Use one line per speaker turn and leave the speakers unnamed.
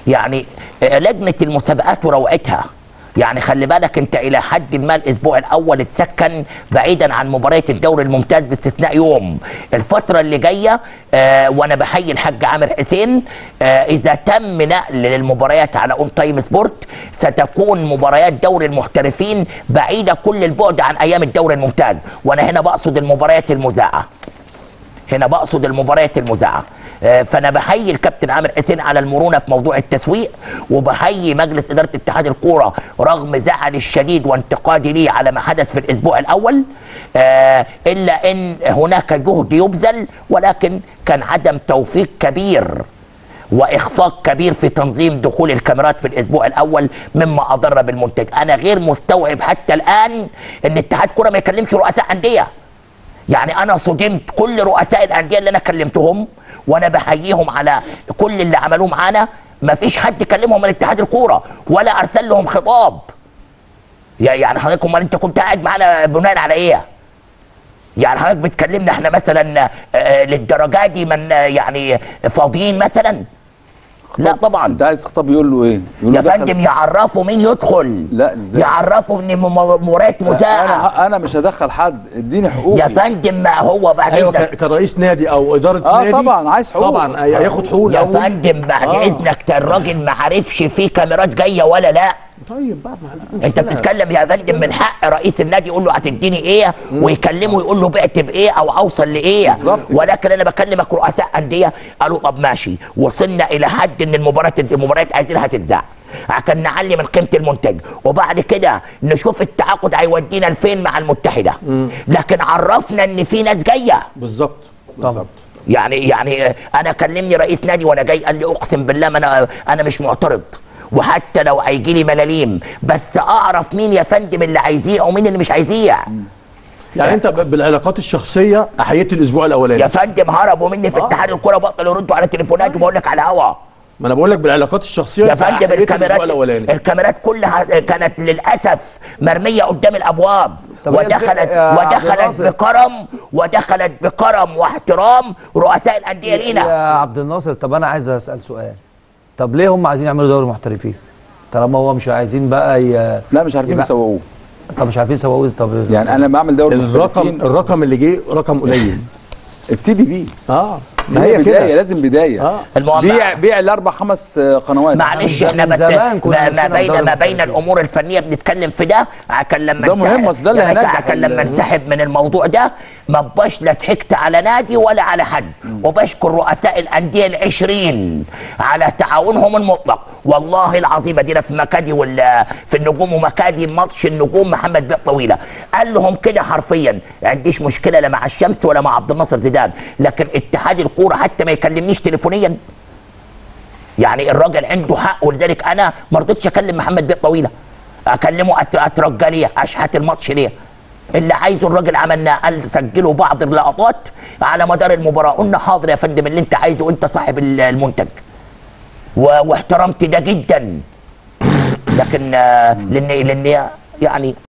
يعني آه، لجنه المسابقات وروعتها يعني خلي بالك انت الى حد ما الاسبوع الاول اتسكن بعيدا عن مباريات الدوري الممتاز باستثناء يوم الفتره اللي جايه آه وانا بحيي الحاج عامر حسين آه اذا تم نقل للمباريات على اون تايم سبورت ستكون مباريات دوري المحترفين بعيده كل البعد عن ايام الدوري الممتاز وانا هنا بقصد المباريات المذاعه هنا بقصد المباريات المذاعه آه، فانا بحيي الكابتن عامر حسين على المرونه في موضوع التسويق وبحيي مجلس اداره اتحاد الكوره رغم زعلي الشديد وانتقادي ليه على ما حدث في الاسبوع الاول آه، الا ان هناك جهد يبذل ولكن كان عدم توفيق كبير واخفاق كبير في تنظيم دخول الكاميرات في الاسبوع الاول مما اضر بالمنتج انا غير مستوعب حتى الان ان اتحاد كره ما يكلمش رؤساء انديه يعني انا صدمت كل رؤساء الانديه اللي انا كلمتهم وانا بحييهم على كل اللي عملوه معانا ما فيش حد كلمهم من اتحاد الكوره ولا ارسل لهم خطاب يا- يعني حضرتك امال انت كنت قاعد معانا بناء على ايه يعني حضرتك بتكلمنا احنا مثلا آه، للدرجه دي من آه، يعني فاضيين مثلا لا طبعا
انت عايز خطاب يقول له ايه؟ يقول
يا
له دخل-
فندم يعرفوا مين يدخل
لا، ازاي؟
يعرفوا ان م- مباريات مذاعه
انا انا مش هدخل حد اديني حقوقي
يا فندم ما هو بعد
ايوه
إذنك
ك- كرئيس نادي او اداره
اه
نادي
طبعا عايز حقوق
طبعا ياخد حقوق
يا
الأول.
فندم بعد
آه.
اذنك ده الراجل ما عرفش في كاميرات جايه ولا لا
طيب بقى ما عنديش
انت
مشكلة.
بتتكلم يا فندم من حق رئيس النادي يقول له هتديني ايه ويكلمه يقول له بعت بايه او اوصل لايه
بالظبط.
ولكن انا بكلمك رؤساء انديه قالوا طب ماشي وصلنا الى حد ان المباراه المباريات عايزينها تتذاع عشان نعلي من قيمه المنتج وبعد كده نشوف التعاقد هيودينا لفين مع المتحده لكن عرفنا ان في ناس جايه
بالظبط طبعا
يعني يعني انا كلمني رئيس نادي وانا جاي قال لي اقسم بالله ما انا انا مش معترض وحتى لو هيجي لي ملاليم بس اعرف مين يا فندم اللي هيذيع ومين اللي مش هيذيع
يعني انت ب- بالعلاقات الشخصيه احييت الاسبوع الاولاني
يا فندم هربوا مني في اتحاد الكوره بطلوا يردوا على تليفونات وبقول لك على هوا
ما انا بقول لك بالعلاقات الشخصيه
يا
أنت
فندم
أحييت الاسبوع
الكاميرات
الاولاني
الكاميرات كلها كانت للاسف مرميه قدام الابواب
طب هي
ودخلت
الفكرة يا عبد
ودخلت
الناصر.
بكرم ودخلت بكرم واحترام رؤساء الانديه لينا
يا عبد الناصر طب انا عايز اسال سؤال طب ليه هم عايزين يعملوا دوري محترفين طالما هو مش عايزين بقى ي...
لا مش عارفين
يبقى-
يسوقوه
طب مش عارفين يسوقوا طب
يعني انا بعمل دوري
الرقم
المحترفين،
الرقم اللي جه رقم قليل
ابتدي بيه
اه ما
ما هي
هي
بدايه
كده
لازم بدايه
اه
المهم
بيع بيع الاربع خمس آه، قنوات
معلش
من
احنا بس
زمان كنا
ما, ما
نفسنا في
بين
دوري
ما بين
المحترفين.
الامور الفنيه بنتكلم في ده عشان لما
ده
نسحب-
مهم، أصل ده اللي
يعني
هينجح
عشان لما
ال-
انسحب من الموضوع ده ما بقاش لا ضحكت على نادي ولا على حد وبشكر رؤساء الانديه العشرين على تعاونهم المطلق والله العظيم ادينا في مكادي ولا في النجوم ومكادي ماتش النجوم محمد بيق طويله قال لهم كده حرفيا ما عنديش مشكله لا مع الشمس ولا مع عبد الناصر زيدان لكن اتحاد الكوره حتى ما يكلمنيش تليفونيا يعني الراجل عنده حق ولذلك انا ما رضيتش اكلم محمد بيه طويله اكلمه أت- اترجى ليه اشحت الماتش ليه اللي عايزه الراجل عملناه قال سجلوا بعض اللقطات على مدار المباراه قلنا حاضر يا فندم اللي انت عايزه انت صاحب ال- المنتج و- واحترمت ده جدا لكن آه، لان لان يعني